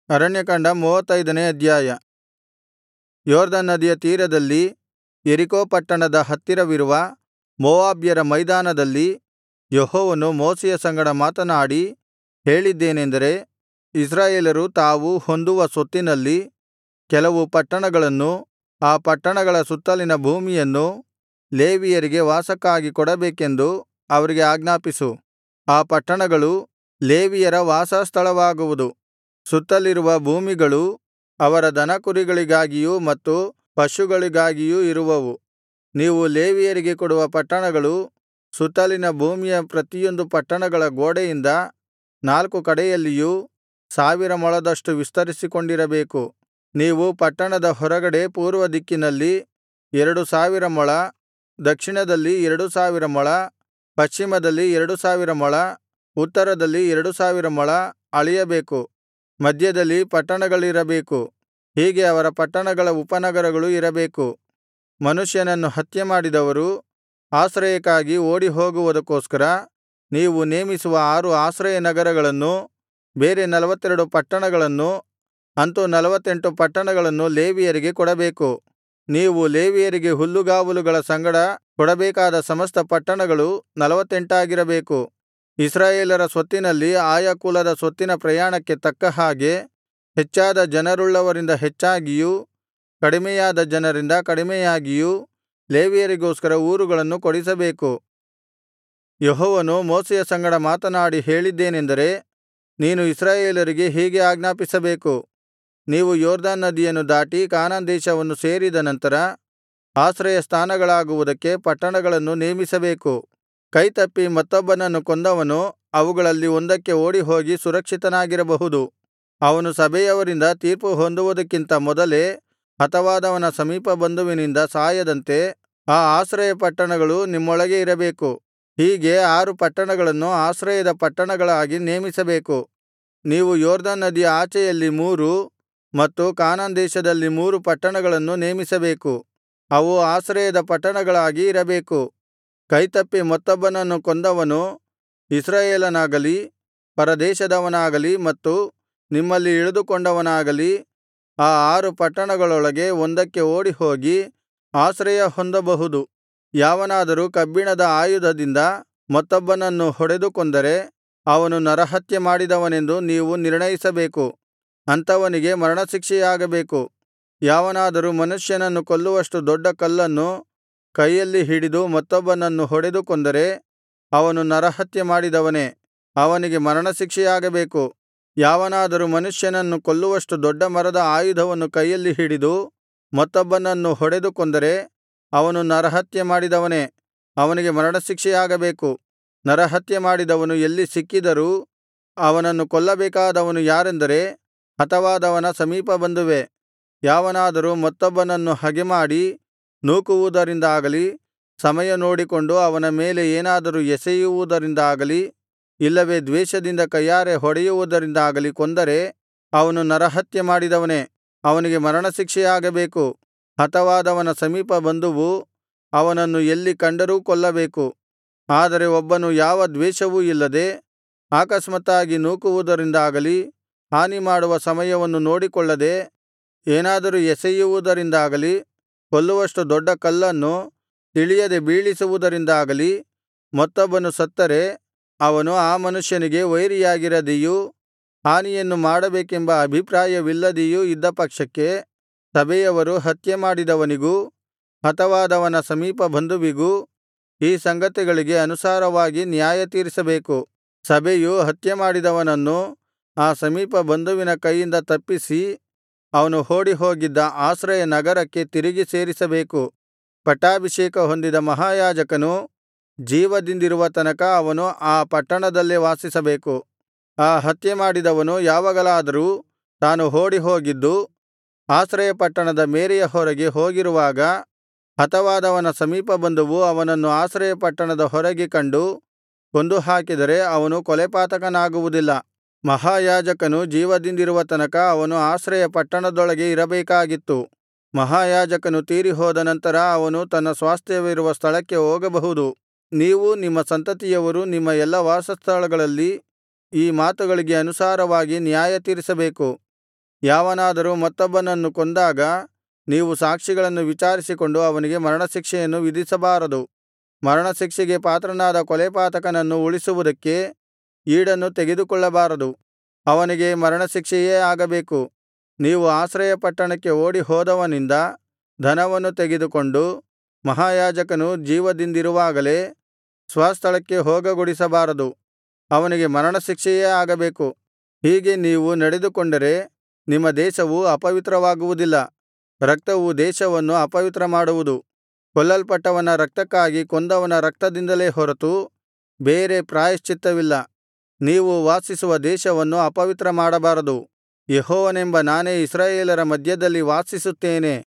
ಅರಣ್ಯಕಾಂಡ ಮೂವತ್ತೈದನೇ ಅಧ್ಯಾಯ ಯೊರ್ದನ್ ನದಿಯ ತೀರದಲ್ಲಿ ಯೆರಿಕೋ ಪಟ್ಟಣದ ಹತ್ತಿರವಿರುವ ಮೋವಾಬ್ಯರ ಮೈದಾನದಲ್ಲಿ ಯೆಹೋವನು ಮೋಶೆಯ ಸಂಗಡ ಮಾತನಾಡಿ ಹೇಳಿದ್ದೇನೆಂದರೆ ಇಸ್ರಾಯೇಲರು ತಾವು ಹೊಂದುವ ಸ್ವತ್ತಿನಲ್ಲಿ ಕೆಲವು ಪಟ್ಟಣಗಳನ್ನೂ ಆ ಪಟ್ಟಣಗಳ ಸುತ್ತಲಿನ ಭೂಮಿಯನ್ನೂ ಲೇವಿಯರಿಗೆ ವಾಸಕ್ಕಾಗಿ ಕೊಡಬೇಕೆಂದು ಅವರಿಗೆ ಆಜ್ಞಾಪಿಸು ಆ ಪಟ್ಟಣಗಳು ಲೇವಿಯರ ವಾಸಸ್ಥಳವಾಗುವುದು ಸುತ್ತಲಿರುವ ಭೂಮಿಗಳು ಅವರ ದನಕುರಿಗಳಿಗಾಗಿಯೂ ಮತ್ತು ಪಶುಗಳಿಗಾಗಿಯೂ ಇರುವವು ನೀವು ಲೇವಿಯರಿಗೆ ಕೊಡುವ ಪಟ್ಟಣಗಳು ಸುತ್ತಲಿನ ಭೂಮಿಯ ಪ್ರತಿಯೊಂದು ಪಟ್ಟಣಗಳ ಗೋಡೆಯಿಂದ ನಾಲ್ಕು ಕಡೆಯಲ್ಲಿಯೂ ಸಾವಿರ ಮೊಳದಷ್ಟು ವಿಸ್ತರಿಸಿಕೊಂಡಿರಬೇಕು ನೀವು ಪಟ್ಟಣದ ಹೊರಗಡೆ ಪೂರ್ವದಿಕ್ಕಿನಲ್ಲಿ ಎರಡು ಸಾವಿರ ಮೊಳ ದಕ್ಷಿಣದಲ್ಲಿ ಎರಡು ಸಾವಿರ ಮೊಳ ಪಶ್ಚಿಮದಲ್ಲಿ ಎರಡು ಸಾವಿರ ಮೊಳ ಉತ್ತರದಲ್ಲಿ ಎರಡು ಸಾವಿರ ಮೊಳ ಅಳೆಯಬೇಕು ಮಧ್ಯದಲ್ಲಿ ಪಟ್ಟಣಗಳಿರಬೇಕು ಹೀಗೆ ಅವರ ಪಟ್ಟಣಗಳ ಉಪನಗರಗಳು ಇರಬೇಕು ಮನುಷ್ಯನನ್ನು ಹತ್ಯೆಮಾಡಿದವರು ಆಶ್ರಯಕ್ಕಾಗಿ ಓಡಿಹೋಗುವುದಕ್ಕೋಸ್ಕರ ನೀವು ನೇಮಿಸುವ ಆರು ಆಶ್ರಯನಗರಗಳನ್ನೂ ಬೇರೆ ನಲ್ವತ್ತೆರಡು ಪಟ್ಟಣಗಳನ್ನೂ ಅಂತು ನಲ್ವತ್ತೆಂಟು ಪಟ್ಟಣಗಳನ್ನು ಲೇವಿಯರಿಗೆ ಕೊಡಬೇಕು ನೀವು ಲೇವಿಯರಿಗೆ ಹುಲ್ಲುಗಾವಲುಗಳ ಸಂಗಡ ಕೊಡಬೇಕಾದ ಸಮಸ್ತ ಪಟ್ಟಣಗಳು ನಲ್ವತ್ತೆಂಟಾಗಿರಬೇಕು ಇಸ್ರಾಯೇಲರ ಸ್ವತ್ತಿನಲ್ಲಿ ಆಯಾ ಕುಲದ ಸ್ವತ್ತಿನ ಪ್ರಮಾಣಕ್ಕೆ ತಕ್ಕ ಹಾಗೆ ಹೆಚ್ಚಾದ ಜನರುಳ್ಳವರಿಂದ ಹೆಚ್ಚಾಗಿಯೂ ಕಡಿಮೆಯಾದ ಜನರಿಂದ ಕಡಿಮೆಯಾಗಿಯೂ ಲೇವಿಯರಿಗೋಸ್ಕರ ಊರುಗಳನ್ನು ಕೊಡಿಸಬೇಕು ಯೆಹೋವನು ಮೋಶೆಯ ಸಂಗಡ ಮಾತನಾಡಿ ಹೇಳಿದ್ದೇನೆಂದರೆ ನೀನು ಇಸ್ರಾಯೇಲರಿಗೆ ಹೀಗೆ ಆಜ್ಞಾಪಿಸಬೇಕು ನೀವು ಯೊರ್ದನ್ ನದಿಯನ್ನು ದಾಟಿ ಕಾನಾನ್ ದೇಶವನ್ನು ಸೇರಿದ ನಂತರ ಆಶ್ರಯಸ್ಥಾನಗಳಾಗುವುದಕ್ಕೆ ಪಟ್ಟಣಗಳನ್ನು ನೇಮಿಸಬೇಕು ಕೈತಪ್ಪಿ ಮತ್ತೊಬ್ಬನನ್ನು ಕೊಂದವನು ಅವುಗಳಲ್ಲಿ ಒಂದಕ್ಕೆ ಓಡಿಹೋಗಿ ಸುರಕ್ಷಿತನಾಗಿರಬಹುದು ಅವನು ಸಭೆಯವರಿಂದ ತೀರ್ಪು ಹೊಂದುವುದಕ್ಕಿಂತ ಮೊದಲೇ ಹತವಾದವನ ಸಮೀಪಬಂಧುವಿನಿಂದ ಸಾಯದಂತೆ ಆ ಆಶ್ರಯ ಪಟ್ಟಣಗಳು ನಿಮ್ಮೊಳಗೆ ಇರಬೇಕು ಹೀಗೆ ಆರು ಪಟ್ಟಣಗಳನ್ನು ಆಶ್ರಯದ ಪಟ್ಟಣಗಳಾಗಿ ನೇಮಿಸಬೇಕು ನೀವು ಯೊರ್ದನ್ ನದಿಯ ಆಚೆಯಲ್ಲಿ ಮೂರು ಮತ್ತು ಕಾನಾನ್ ದೇಶದಲ್ಲಿ ಮೂರು ಪಟ್ಟಣಗಳನ್ನು ನೇಮಿಸಬೇಕು ಅವು ಆಶ್ರಯದ ಪಟ್ಟಣಗಳಾಗಿ ಇರಬೇಕು ಕೈತಪ್ಪಿ ಮತ್ತೊಬ್ಬನನ್ನು ಕೊಂದವನು ಇಸ್ರಾಯೇಲನಾಗಲಿ ಪರದೇಶದವನಾಗಲಿ ಮತ್ತು ನಿಮ್ಮಲ್ಲಿ ಇಳಿದುಕೊಂಡವನಾಗಲಿ ಆ ಆರು ಪಟ್ಟಣಗಳೊಳಗೆ ಒಂದಕ್ಕೆ ಓಡಿಹೋಗಿ ಆಶ್ರಯ ಹೊಂದಬಹುದು ಯಾವನಾದರೂ ಕಬ್ಬಿಣದ ಆಯುಧದಿಂದ ಮತ್ತೊಬ್ಬನನ್ನು ಹೊಡೆದು ಕೊಂದರೆ ಅವನು ನರಹತ್ಯೆ ಮಾಡಿದವನೆಂದು ನೀವು ನಿರ್ಣಯಿಸಬೇಕು ಅಂಥವನಿಗೆ ಮರಣಶಿಕ್ಷೆಯಾಗಬೇಕು ಯಾವನಾದರೂ ಮನುಷ್ಯನನ್ನು ಕೊಲ್ಲುವಷ್ಟು ದೊಡ್ಡ ಕಲ್ಲನ್ನು ಕೈಯಲ್ಲಿ ಹಿಡಿದು ಮತ್ತೊಬ್ಬನನ್ನು ಹೊಡೆದು ಕೊಂದರೆ ಅವನು ನರಹತ್ಯೆ ಮಾಡಿದವನೇ ಅವನಿಗೆ ಮರಣಶಿಕ್ಷೆಯಾಗಬೇಕು ಯಾವನಾದರೂ ಮನುಷ್ಯನನ್ನು ಕೊಲ್ಲುವಷ್ಟು ದೊಡ್ಡ ಮರದ ಆಯುಧವನ್ನು ಕೈಯಲ್ಲಿ ಹಿಡಿದು ಮತ್ತೊಬ್ಬನನ್ನು ಹೊಡೆದು ಕೊಂದರೆ ಅವನು ನರಹತ್ಯೆ ಮಾಡಿದವನೇ ಅವನಿಗೆ ಮರಣಶಿಕ್ಷೆಯಾಗಬೇಕು ನರಹತ್ಯೆ ಮಾಡಿದವನು ಎಲ್ಲಿ ಸಿಕ್ಕಿದರೂ ಅವನನ್ನು ಕೊಲ್ಲಬೇಕಾದವನು ಯಾರೆಂದರೆ ಹತವಾದವನ ಸಮೀಪಬಂಧುವೇ ಯಾವನಾದರೂ ಮತ್ತೊಬ್ಬನನ್ನು ಹಗೆಮಾಡಿ ನೂಕುವುದರಿಂದಾಗಲಿ ಸಮಯ ನೋಡಿಕೊಂಡು ಅವನ ಮೇಲೆ ಏನಾದರೂ ಎಸೆಯುವುದರಿಂದಾಗಲಿ ಇಲ್ಲವೇ ದ್ವೇಷದಿಂದ ಕೈಯಾರೆ ಹೊಡೆಯುವುದರಿಂದಾಗಲಿ ಕೊಂದರೆ ಅವನು ನರಹತ್ಯೆ ಮಾಡಿದವನೇ ಅವನಿಗೆ ಮರಣಶಿಕ್ಷೆಯಾಗಬೇಕು ಹತವಾದವನ ಸಮೀಪಬಂಧುವು ಅವನನ್ನು ಎಲ್ಲಿ ಕಂಡರೂ ಕೊಲ್ಲಬೇಕು ಆದರೆ ಒಬ್ಬನು ಯಾವ ದ್ವೇಷವೂ ಇಲ್ಲದೆ ಆಕಸ್ಮಾತ್ತಾಗಿ ನೂಕುವುದರಿಂದಾಗಲಿ ಹಾನಿಮಾಡುವ ಸಮಯವನ್ನು ನೋಡಿಕೊಳ್ಳದೆ ಏನಾದರೂ ಎಸೆಯುವುದರಿಂದಾಗಲಿ ಕೊಲ್ಲುವಷ್ಟು ದೊಡ್ಡ ಕಲ್ಲನ್ನು ತಿಳಿಯದೆ ಬೀಳಿಸುವುದರಿಂದಾಗಲಿ ಮತ್ತೊಬ್ಬನು ಸತ್ತರೆ ಅವನು ಆ ಮನುಷ್ಯನಿಗೆ ವೈರಿಯಾಗಿರದೆಯೂ ಹಾನಿಯನ್ನು ಮಾಡಬೇಕೆಂಬ ಅಭಿಪ್ರಾಯವಿಲ್ಲದೆಯೂ ಇದ್ದ ಪಕ್ಷಕ್ಕೆ ಸಭೆಯವರು ಹತ್ಯೆಮಾಡಿದವನಿಗೂ ಹತವಾದವನ ಸಮೀಪಬಂಧುವಿಗೂ ಈ ಸಂಗತಿಗಳಿಗೆ ಅನುಸಾರವಾಗಿ ನ್ಯಾಯತೀರಿಸಬೇಕು ಸಭೆಯು ಹತ್ಯೆಮಾಡಿದವನನ್ನು ಆ ಸಮೀಪಬಂಧುವಿನ ಕೈಯಿಂದ ತಪ್ಪಿಸಿ ಅವನು ಓಡಿಹೋಗಿದ್ದ ಆಶ್ರಯ ನಗರಕ್ಕೆ ತಿರುಗಿ ಸೇರಿಸಬೇಕು ಪಟ್ಟಾಭಿಷೇಕ ಹೊಂದಿದ ಮಹಾಯಾಜಕನು ಜೀವದಿಂದಿರುವ ತನಕ ಅವನು ಆ ಪಟ್ಟಣದಲ್ಲೇ ವಾಸಿಸಬೇಕು ಆ ಹತ್ಯೆಮಾಡಿದವನು ಯಾವಾಗಲಾದರೂ ತಾನು ಓಡಿಹೋಗಿದ್ದು ಆಶ್ರಯಪಟ್ಟಣದ ಮೇರೆಯ ಹೊರಗೆ ಹೋಗಿರುವಾಗ ಹತವಾದವನ ಸಮೀಪಬಂಧುವು ಅವನನ್ನು ಆಶ್ರಯಪಟ್ಟಣದ ಹೊರಗೆ ಕಂಡು ಕೊಂದುಹಾಕಿದರೆ ಅವನು ಕೊಲೆಪಾತಕನಾಗುವುದಿಲ್ಲ ಮಹಾಯಾಜಕನು ಜೀವದಿಂದಿರುವ ತನಕ ಅವನು ಆಶ್ರಯ ಪಟ್ಟಣದೊಳಗೆ ಇರಬೇಕಾಗಿತ್ತು ಮಹಾಯಾಜಕನು ತೀರಿಹೋದ ನಂತರ ಅವನು ತನ್ನ ಸ್ವಾಸ್ಥ್ಯವಿರುವ ಸ್ಥಳಕ್ಕೆ ಹೋಗಬಹುದು ನೀವು ನಿಮ್ಮ ಸಂತತಿಯವರು ನಿಮ್ಮ ಎಲ್ಲಾ ವಾಸಸ್ಥಳಗಳಲ್ಲಿ ಈ ಮಾತುಗಳಿಗೆ ಅನುಸಾರವಾಗಿ ನ್ಯಾಯತೀರಿಸಬೇಕು ಯಾವನಾದರೂ ಮತ್ತೊಬ್ಬನನ್ನು ಕೊಂದಾಗ ನೀವು ಸಾಕ್ಷಿಗಳನ್ನು ವಿಚಾರಿಸಿಕೊಂಡು ಅವನಿಗೆ ಮರಣಶಿಕ್ಷೆಯನ್ನು ವಿಧಿಸಬಾರದು ಮರಣಶಿಕ್ಷೆಗೆ ಪಾತ್ರನಾದ ಕೊಲೆಪಾತಕನನ್ನು ಉಳಿಸುವುದಕ್ಕೆ ಈಡನ್ನು ತೆಗೆದುಕೊಳ್ಳಬಾರದು ಅವನಿಗೆ ಮರಣಶಿಕ್ಷೆಯೇ ಆಗಬೇಕು ನೀವು ಆಶ್ರಯಪಟ್ಟಣಕ್ಕೆ ಓಡಿಹೋದವನಿಂದ ಧನವನ್ನು ತೆಗೆದುಕೊಂಡು ಮಹಾಯಾಜಕನು ಜೀವದಿಂದಿರುವಾಗಲೇ ಸ್ವಸ್ಥಳಕ್ಕೆ ಹೋಗಗೊಡಿಸಬಾರದು ಅವನಿಗೆ ಮರಣಶಿಕ್ಷೆಯೇ ಆಗಬೇಕು ಹೀಗೆ ನೀವು ನಡೆದುಕೊಂಡರೆ ನಿಮ್ಮ ದೇಶವು ಅಪವಿತ್ರವಾಗುವುದಿಲ್ಲ ರಕ್ತವು ದೇಶವನ್ನು ಅಪವಿತ್ರ ಮಾಡುವುದು ಕೊಲ್ಲಲ್ಪಟ್ಟವನ ರಕ್ತಕ್ಕಾಗಿ ಕೊಂದವನ ರಕ್ತದಿಂದಲೇ ಹೊರತು ಬೇರೆ ಪ್ರಾಯಶ್ಚಿತ್ತವಿಲ್ಲ ನೀವು ವಾಸಿಸುವ ದೇಶವನ್ನು ಅಪವಿತ್ರ ಮಾಡಬಾರದು ಯೆಹೋವನೆಂಬ ನಾನೇ ಇಸ್ರಾಯೇಲರ ಮಧ್ಯದಲ್ಲಿ ವಾಸಿಸುತ್ತೇನೆ